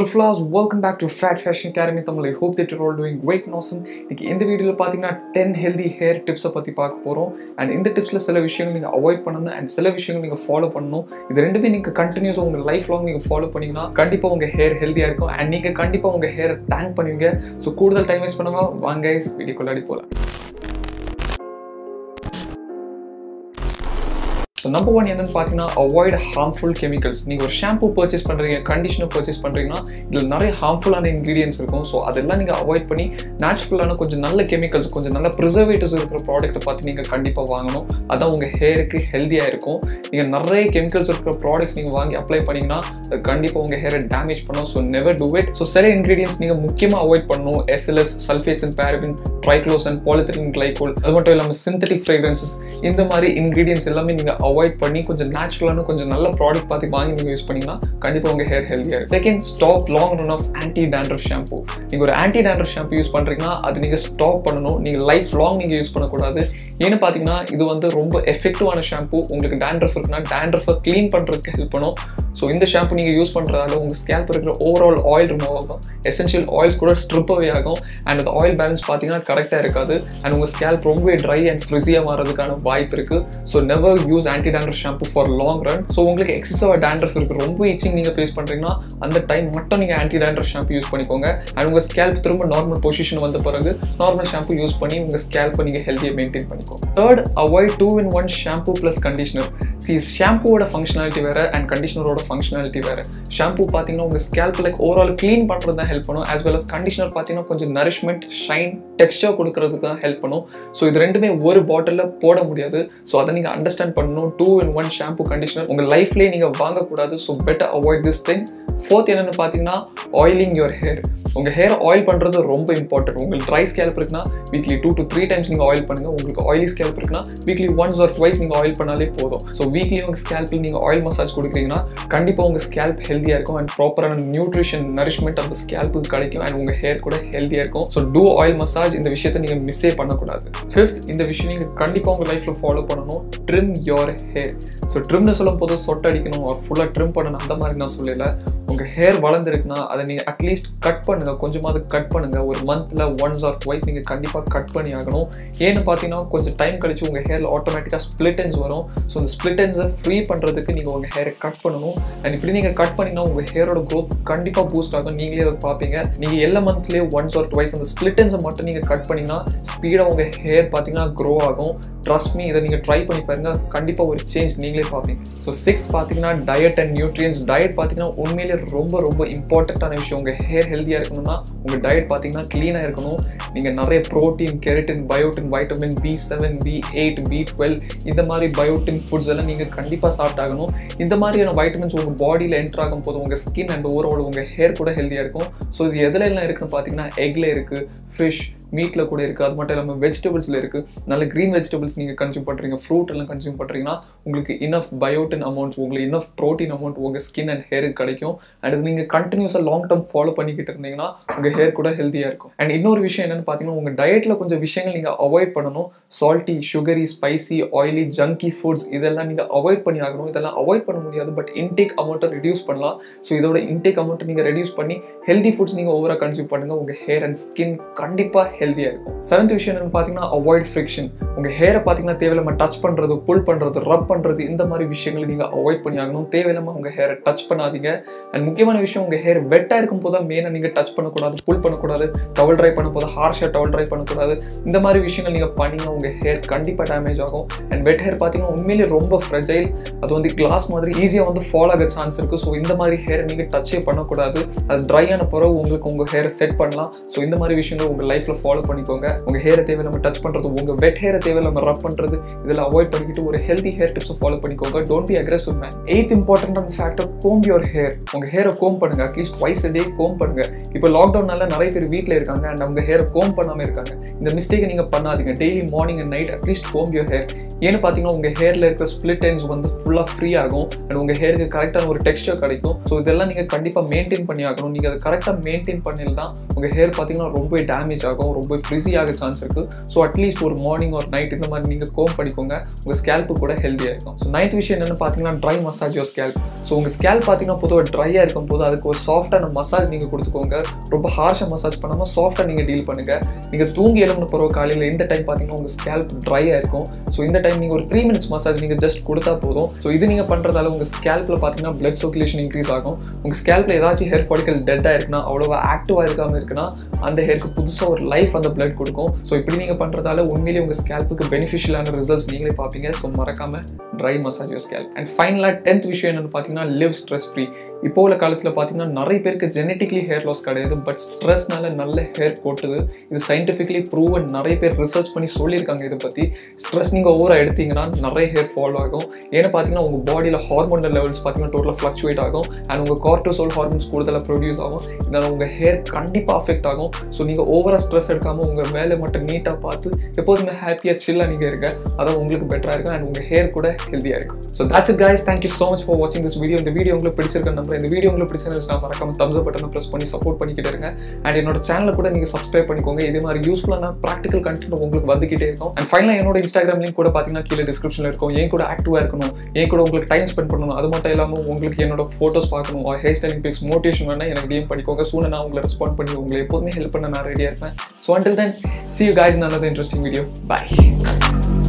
Flaws, welcome back to Fat Fashion Academy Tamil. I hope that you're all doing great and awesome. இன்னைக்கு இந்த வீடியோவில் பார்த்தீங்கன்னா ten healthy hair டிப்ஸை பற்றி பார்க்க போகிறோம் அண்ட் இந்த டிப்ஸில் சில விஷயங்கள் நீங்கள் அவாய்ட் பண்ணணும் அண்ட் சில விஷயங்கள் நீங்கள் ஃபாலோ பண்ணணும் இது ரெண்டுமே நீங்கள் கண்டினியூஸாக உங்கள் லைஃப் லாங் நீங்கள் ஃபாலோ பண்ணீங்கன்னா கண்டிப்பாக உங்கள் ஹேர் ஹெல்த்தியாக இருக்கும் அண்ட் நீங்கள் கண்டிப்பாக உங்கள் ஹேரை தேங்க் பண்ணுவீங்க ஸோ கூடுதல் டைம் வேஸ்ட் பண்ணாமல் வாங்க வீடியோ கொள்ளாடி போகலாம் ஸோ நம்பர் ஒன் என்னன்னு பார்த்தீங்கன்னா அவாய்ட் ஹார்ம்ஃபுல் கெமிக்கல்ஸ் நீங்கள் ஒரு ஷாம்பு பர்ச்சேஸ் பண்ணுறீங்க கண்டிஷனர் பர்ச்சேஸ் பண்ணுறீங்கன்னா இதில் நிறைய ஹார்ம்ஃபுல்லான இன்க்ரீடியன்ஸ் இருக்கும் ஸோ அதெல்லாம் நீங்கள் அவாய்ட் பண்ணி நேச்சுரலான கொஞ்சம் நல்ல கெமிக்கல்ஸ் கொஞ்சம் நல்ல ப்ரிசர்வேட்டிவ்ஸ் இருக்கிற ப்ராடக்ட்டை பார்த்து நீங்கள் கண்டிப்பாக வாங்கணும் அதான் உங்கள் ஹேருக்கு ஹெல்த்தியாக இருக்கும் நீங்கள் நிறைய கெமிக்கல்ஸ் இருக்கிற ப்ராடக்ட்ஸ் நீங்கள் வாங்கி அப்ளை பண்ணிங்கன்னா அது கண்டிப்பாக உங்கள் ஹேரை டேமேஜ் பண்ணும் so never do it so சில இன்க்ரீடியன்ஸ் நீங்கள் முக்கியமாக அவாய்ட் பண்ணணும் SLS sulphates and paraben triclosan polyethylene glycol அது மட்டும் இல்லாமல் சிந்தட்டிக் ஃப்ரேக்ரன்சஸ் இந்த மாதிரி இன்க்ரீடியன்ஸ் எல்லாமே நீங்கள் அவாய்ட் பண்ணி கொஞ்சம் நேச்சுரலான கொஞ்சம் நல்ல ப்ராடக்ட் பார்த்து வாங்கி நீங்கள் யூஸ் பண்ணிங்கன்னா கண்டிப்பாக உங்கள் ஹேர் ஹெல்த்தியாக second stop long run of anti dandruff shampoo நீங்கள் ஒரு ஆன்டி டேண்ட்ரஃப் ஷாம்பு யூஸ் பண்ணுறீங்கன்னா அது நீங்கள் ஸ்டாப் பண்ணணும் நீங்கள் லைஃப் லாங் நீங்கள் யூஸ் பண்ணக்கூடாது ஏன்னு பார்த்தீங்கன்னா இது வந்து ரொம்ப எஃபெக்டிவான ஷாம்பு உங்களுக்கு டேண்ட்ரஃப் இருக்குன்னா டேண்ட்ரஃபை க்ளீன் பண்ணுறதுக்கு ஹெல்ப் பண்ணும் ஸோ இந்த ஷாம்பு நீங்கள் யூஸ் பண்ணுறதால உங்கள் ஸ்கேல்ப் இருக்கிற ஓவரால் ஆயில் ரிமூவ் ஆகும் எசென்ஷியல் ஆயில்ஸ் கூட ஸ்ட்ரிப் அவே ஆகும் அண்ட் அந்த ஆயில் பேலன்ஸ் பார்த்தீங்கன்னா கரெக்டாக இருக்காது அண்ட் உங்கள் ஸ்கேல்ப் ரொம்பவே ட்ரை அண்ட் ஃப்ரிஸியாக மாறதுக்கான வாய்ப்பு இருக்குது so never use anti dandruff shampoo for long run so உங்களுக்கு எக்ஸசிவாக டேண்ட்ரஃப் இருக்குது ரொம்ப இச்சிங் நீங்கள் ஃபேஸ் பண்ணுறீங்கன்னா அந்த டைம் மட்டும் நீங்கள் ஆன்டி டேண்ட்ரஃப் ஷாம்பு யூஸ் பண்ணிக்கோங்க அண்ட் உங்கள் ஸ்கேல்ப் திரும்ப நார்மல் பொசிஷன் வந்த பிறகு நார்மல் ஷாம்பு யூஸ் பண்ணி உங்கள் ஸ்கேல்ப்பை நீங்கள் ஹெல்த்தியாக மெயின்டைன் பண்ணிக்கோங்க third avoid two in one shampoo plus conditioner see ஷாம்புவோட ஃபங்க்ஷனாலிட்டி வேறு அண்ட் கண்டிஷனரோட ஃபங்க்ஷனாலிட்டி வேறு ஷாம்பு பார்த்தீங்கன்னா உங்கள் ஸ்கேல்ப் லைக் ஓவரால் க்ளீன் பண்ணுறது தான் ஹெல்ப் பண்ணும் ஆஸ் வெல் அஸ் கண்டிஷனர் பார்த்தீங்கன்னா கொஞ்சம் நரிஷ்மெண்ட் ஷைன் டெக்ஸ்டர் கொடுக்கறதுக்கு தான் ஹெல்ப் பண்ணும் ஸோ இது ரெண்டுமே ஒரு பாட்டிலில் போட முடியாது ஸோ அதை நீங்கள் அண்டர்ஸ்டாண்ட் பண்ணணும் two in one shampoo conditioner உங்கள் லைஃப்லேயே நீங்கள் வாங்கக்கூடாது so better avoid this thing fourth என்னென்னு பார்த்தீங்கன்னா ஆயிலிங் யுவர் ஹேர் உங்கள் ஹேர் ஆயில் பண்ணுறது ரொம்ப இம்பார்ட்டன்ட் உங்களுக்கு ட்ரை ஸ்கேல்ப் இருக்குன்னா weekly two to three times நீங்கள் ஆயில் பண்ணுங்கள் உங்களுக்கு ஆயிலி ஸ்கேல்ப் இருக்குன்னா வீக்லி ஒன்ஸ் ஆர் ட்வைஸ் நீங்கள் ஆயில் பண்ணாலே போதும் ஸோ வீக்லி உங்கள் ஸ்கேல்பில் நீங்கள் ஆயில் மசாஜ் கொடுக்குறீங்கன்னா கண்டிப்பாக உங்கள் ஸ்கேல்ப் ஹெல்த்தியாக இருக்கும் அண்ட் ப்ராப்பரான நியூட்ரிஷன் நரிஷ்மெண்ட் அந்த ஸ்கேல்ப்புக்கு கிடைக்கும் அண்ட் உங்கள் ஹேர் கூட ஹெல்த்தியாக இருக்கும் ஸோ டூ ஆயில் மசாஜ் இந்த விஷயத்தை நீங்கள் மிஸ்ஸே பண்ணக்கூடாது ஃபிஃப்த் இந்த விஷயம் நீங்கள் கண்டிப்பாக உங்கள் லைஃப்பில் ஃபாலோ பண்ணணும் ட்ரிம் யோர் ஹேர் ஸோ ட்ரிம்னு சொல்லும் போது சொட்டு அடிக்கணும் ஒரு ஃபுல்லாக ட்ரிம் பண்ணணும் அந்த மாதிரி நான் சொல்லலை உங்கள் ஹேர் வளர்ந்துருக்குன்னா அதை நீங்கள் அட்லீஸ்ட் கட் பண்ணுங்கள் கொஞ்சமாவது கட் பண்ணுங்கள் ஒரு மந்தில் ஒன்ஸ் ஆர் ட்வைஸ் நீங்கள் கண்டிப்பாக கட் பண்ணி ஆகணும் ஏன்னு பார்த்தீங்கன்னா கொஞ்சம் டைம் கழிச்சு உங்கள் ஹேரில் ஆட்டோமேட்டிக்காக ஸ்பிளிட்டன்ஸ் வரும் ஸோ அந்த ஸ்பிளிட்டன்ஸை ஃப்ரீ பண்ணுறதுக்கு நீங்கள் உங்கள் ஹேரை கட் பண்ணணும் அண்ட் இப்படி நீங்கள் கட் பண்ணிங்கன்னா உங்கள் ஹேரோட க்ரோத் கண்டிப்பாக பூஸ்ட் ஆகும் நீங்களே அதை பார்ப்பீங்க நீங்கள் எல்லா மந்த்லேயே ஒன்ஸ் ஆர் ட்வைஸ் அந்த ஸ்பிளிட்டன்ஸை மட்டும் நீங்கள் கட் பண்ணிங்கன்னா ஸ்பீடாக உங்கள் ஹேர் பார்த்தீங்கன்னா க்ரோ ஆகும் ட்ரஸ்ட் மீ இதை நீங்கள் ட்ரை பண்ணி பாருங்க கண்டிப்பாக ஒரு சேஞ்ச் நீங்களே பார்ப்பீங்க ஸோ சிக்ஸ்த் பார்த்தீங்கன்னா டயட் அண்ட் நியூட்ரியன்ஸ் டயட் பார்த்தீங்கன்னா உண்மையிலே ரொம்ப ரொம்ப இம்பார்ட்டண்ட்டான விஷயம் உங்கள் ஹேர் ஹெல்த்தியாக இருக்கணும்னா உங்கள் டயட் பார்த்தீங்கன்னா க்ளீனாக இருக்கணும் நீங்கள் நிறைய protein keratin biotin vitamin B seven B eight B twelve இந்த மாதிரி பயோட்டின் ஃபுட்ஸ் எல்லாம் நீங்கள் கண்டிப்பாக சாப்பிட்டாகணும் இந்த மாதிரியான வைட்டமின்ஸ் உங்கள் பாடியில் என்ட்ரு ஆகும் போது உங்கள் ஸ்கின் அண்ட் ஓவரால் உங்கள் ஹேர் கூட ஹெல்த்தியாக இருக்கும் ஸோ இது எதில் எல்லாம் இருக்குன்னு பார்த்தீங்கன்னா எக்ல இருக்குது ஃபிஷ் மீட்டில் கூட இருக்குது அது மட்டும் இல்லாமல் வெஜிடபிள்ஸில் இருக்குது நல்ல க்ரீன் வெஜிடபிள்ஸ் நீங்கள் கன்சியூம் பண்ணுறீங்க ஃப்ரூட் எல்லாம் கன்சியூம் பண்ணுறீங்கன்னா உங்களுக்கு இனஃப் பயோட்டின் அமௌண்ட்ஸ் உங்களுக்கு இனஃப் ப்ரோட்டீன் அமௌண்ட் உங்கள் ஸ்கின் அண்ட் ஹேருக்கு கிடைக்கும் அண்ட் இது நீங்கள் கண்டினியூஸாக லாங் டேர்ம் ஃபாலோ பண்ணிக்கிட்டு இருந்தீங்கன்னா உங்கள் ஹேர் கூட ஹெல்த்தியாக இருக்கும் அண்ட் இன்னொரு விஷயம் என்னென்னு பார்த்தீங்கன்னா உங்கள் டயட்டில் கொஞ்சம் விஷயங்கள் நீங்கள் அவாய்ட் பண்ணணும் salty sugary spicy oily junky foods இதெல்லாம் நீங்கள் அவாய்ட் பண்ணி ஆகணும் இதெல்லாம் அவாய்ட் பண்ண முடியாது பட் இன்டேக் அமௌண்ட்டை ரெடியூஸ் பண்ணலாம் ஸோ இதோட இன்டேக் அமௌண்ட்டை நீங்கள் ரெடியூஸ் பண்ணி ஹெல்தி ஃபுட்ஸ் நீங்கள் ஓவராக கன்சியூம் பண்ணுங்கள் உங்கள் ஹேர் அண்ட் ஸ்கின் கண்டிப்பாக ஹெல்த்தியாக இருக்கும் செவன்த் விஷயம் என்னன்னு பார்த்தீங்கன்னா அவாய்ட் ஃப்ரிக்ஷன் உங்கள் ஹேரை பார்த்தீங்கன்னா தேவையில்லாமல் டச் பண்ணுறது புல் பண்ணுறது ரப் பண்ணுறது இந்த மாதிரி விஷயங்களை நீங்கள் அவாய்ட் பண்ணி ஆகணும் தேவையில்லாமல் உங்கள் ஹேரை டச் பண்ணாதீங்க அண்ட் முக்கியமான விஷயம் உங்கள் ஹேர் வெட்டாக இருக்கும் போது தான் மெயினாக நீங்கள் டச் பண்ணக்கூடாது புல் பண்ணக்கூடாது டவல் ட்ரை பண்ண போது ஹார்ஷாக டவல் ட்ரை பண்ணக்கூடாது இந்த மாதிரி விஷயங்கள் நீங்கள் பண்ணிங்கன்னா உங்கள் ஹேர் கண்டிப்பாக டேமேஜ் ஆகும் அண்ட் வெட் ஹேர் பார்த்தீங்கன்னா உண்மையிலேயே ரொம்ப ஃப்ரெஜைல் அது வந்து கிளாஸ் மாதிரி ஈஸியாக வந்து ஃபால் ஆக சான்ஸ் இருக்குது ஸோ இந்த மாதிரி ஹேரை நீங்கள் டச்சே பண்ணக்கூடாது அது ட்ரை ஆன பிறகு உங்களுக்கு உங்கள் ஹேரை செட் பண்ணலாம் ஸோ இந்த மாதிரி விஷயங்கள் உங்கள் லைஃப்பில் ஃபாலோ பண்ணிக்கோங்க உங்கள் ஹேரை தேவையில்லாமல் டச் பண்ணுறது உங்கள் வெட் ஹேரை தேவையில்லாமல் ரப் பண்ணுறது இதெல்லாம் அவாய்ட் பண்ணிக்கிட்டு ஒரு ஹெல்தி ஹேர் டிப்ஸை ஃபாலோ பண்ணிக்கோங்க don't be aggressive man eighth இம்பார்ட்டன்டான ஃபேக்டர் கோம் யுவர் ஹேர் உங்கள் ஹேரை கோம் பண்ணுங்க அட்லீஸ்ட் ட்வைஸ் டே கோம் பண்ணுங்க இப்போ லாக்டவுனால நிறைய பேர் வீட்டில் இருக்காங்க அண்ட் அவங்க ஹேரை கோம் பண்ணாமல் இருக்காங்க இந்த மிஸ்டேக்கை நீங்கள் பண்ணாதீங்க daily morning and night at least comb your hair ஏன்னு பார்த்தீங்கன்னா உங்கள் ஹேரில் இருக்கிற ஸ்பிளிட் டைம்ஸ் வந்து ஃபுல்லாக ஃப்ரீ ஆகும் அண்ட் உங்கள் ஹேருக்கு கரெக்டான ஒரு டெக்ஸ்டர் கிடைக்கும் ஸோ இதெல்லாம் நீங்கள் கண்டிப்பாக மெயின்டைன் பண்ணி ஆகணும் நீங்கள் அதை கரெக்டாக மெயின்டைன் பண்ணிடலாம் உங்கள் ஹேர் பார்த்தீங்கன்னா ரொம்ப டேமேஜ் ஆகும் ரொம்ப ஃப்ரிஸி ஆக சான்ஸ் இருக்குது ஸோ அட்லீஸ்ட் ஒரு மார்னிங் ஒரு நைட் இந்த மாதிரி நீங்கள் கோம் பண்ணிக்கோங்க உங்கள் ஸ்கேல்ப்பு கூட ஹெல்த்தியாக இருக்கும் ஸோ நைன்த் விஷயம் என்னென்னு பார்த்தீங்கன்னா dry massage your scalp so உங்கள் ஸ்கேல்ப் பார்த்தீங்கன்னா பொதுவாக ட்ரையாக இருக்கும் போது அதுக்கு ஒரு சாஃப்டான மசாஜ் நீங்கள் கொடுத்துக்கோங்க ரொம்ப ஹார்ஷாக மசாஜ் பண்ணாமல் சாஃப்டாக நீங்கள் டீல் பண்ணுங்கள் நீங்கள் தூங்கி எழும்புன பிறகு காலையில் இந்த டைம் பார்த்தீங்கன்னா உங்கள் ஸ்கேல்ப் ட்ரையாக இருக்கும் ஸோ இந்த டைம் நீங்கள் ஒரு த்ரீ மினிட்ஸ் மசாஜ் நீங்கள் ஜஸ்ட் கொடுத்தா போதும் ஸோ இது நீங்கள் பண்ணுறதால உங்கள் ஸ்கேல்ப்பில் பார்த்தீங்கன்னா பிளட் சர்க்குலேஷன் இன்க்ரீஸ் ஆகும் உங்கள் ஸ்கேல்ப்பில் ஏதாச்சும் ஹேர் ஃபாலிக்கல் டெட்டாக இருக்குன்னா அவ்வளோவா ஆக்டிவாக இருக்காமல் இருக்குன்னா அந்த ஹேருக்கு புதுசாக ஒரு லைஃப் அந்த பிளட் கொடுக்கும் ஸோ இப்படி நீங்கள் பண்ணுறதால உண்மையிலேயே உங்கள் ஸ்கேல்ப்புக்கு பெனிஃபிஷியலான ரிசல்ட்ஸ் நீங்களே பார்ப்பீங்க ஸோ மறக்காமல் dry massage your scalp and ஃபைனலாக டென்த் விஷயம் என்னென்னு பார்த்தீங்கன்னா லிவ் ஸ்ட்ரெஸ் ஃப்ரீ இப்போ உள்ள காலத்தில் பார்த்தீங்கன்னா நிறைய பேருக்கு ஜெனட்டிக்லி ஹேர் லாஸ் கிடையாது பட் ஸ்ட்ரெஸ்னால நல்ல ஹேர் போட்டுது இது சயின்டிஃபிக்லி ப்ரூவன் நிறைய பேர் ரிசர்ச் பண்ணி சொல்லியிருக்காங்க இதை பற்றி ஸ்ட்ரெஸ் நீங்கள் ஓவராக எடுத்தீங்கன்னா நிறைய ஹேர் ஃபால் ஆகும் ஏன்னா பார்த்தீங்கன்னா உங்கள் பாடியில் ஹார்மோனல் லெவல்ஸ் பார்த்தீங்கன்னா டோட்டலாக ஃப்ளக்சுவேட் ஆகும் அண்ட் உங்கள் கார்டோசோல் ஹார்மோன்ஸ் கூடுதலாக ப்ரொடியூஸ் ஆகும் இதனால் உங்கள் ஹேர் கண்டிப்பாக அஃபெக்ட் ஆகும் ஸோ நீங்கள் ஓவராக ஸ்ட்ரெஸ் எடுக்காமல் உங்கள் வேலை மட்டும் நீட்டாக பார்த்து எப்போதுமே ஹாப்பியாக சில்லாக நீங்கள் இருக்க அதான் உங்களுக்கு பெட்டராக இருக்கும் அண்ட் உங்கள் ஹேர் கூட ஹெல்த்தியாக இருக்கும் so that's it guys thank you so much for வாட்சிங் திஸ் வீடியோ இந்த வீடியோ உங்களுக்கு பிடிச்சிருக்க நம்பர் இந்த வீடியோ உங்களுக்கு பிடிச்சிருந்துச்சுன்னா மறக்காம தம்ஸ் அப் பட்டனை ப்ரெஸ் பண்ணி சப்போர்ட் பண்ணிக்கிட்டே இருங்க அண்ட் என்னோட சேனலை கூட நீங்கள் சப்ஸ்கிரைப் பண்ணிக்கோங்க இதே மாதிரி யூஸ்ஃபுல்லான ப்ராக்டிகல் கண்டென்ட் உங்களுக்கு வந்துகிட்டே இருக்கும் அண்ட் ஃபைனலாக என்னோட இன்ஸ்டாகிராம் லிங்க் கூட பார்த்தீங்கன்னா கீழே டிஸ்கிரிப்ஷனில் இருக்கும் ஏன் கூட ஆக்டிவாக இருக்கணும் ஏன் கூட உங்களுக்கு டைம் ஸ்பெண்ட் பண்ணணும் அது மட்டும் இல்லாமல் உங்களுக்கு என்னோட ஃபோட்டோஸ் பார்க்கணும் ஹேர் ஸ்டைலிங் பிக்ஸ் மோட்டிவேஷன் வேணா எனக்கு டிஎம் பண்ணிக்கோங்க சூன நான் உங்களை ரெஸ்பாண்ட் பண்ணி உங்களை எப்போதுமே ஹெல்ப் பண்ண நான் ரெடியாக இருப்பேன் so until then see you guys in another interesting video bye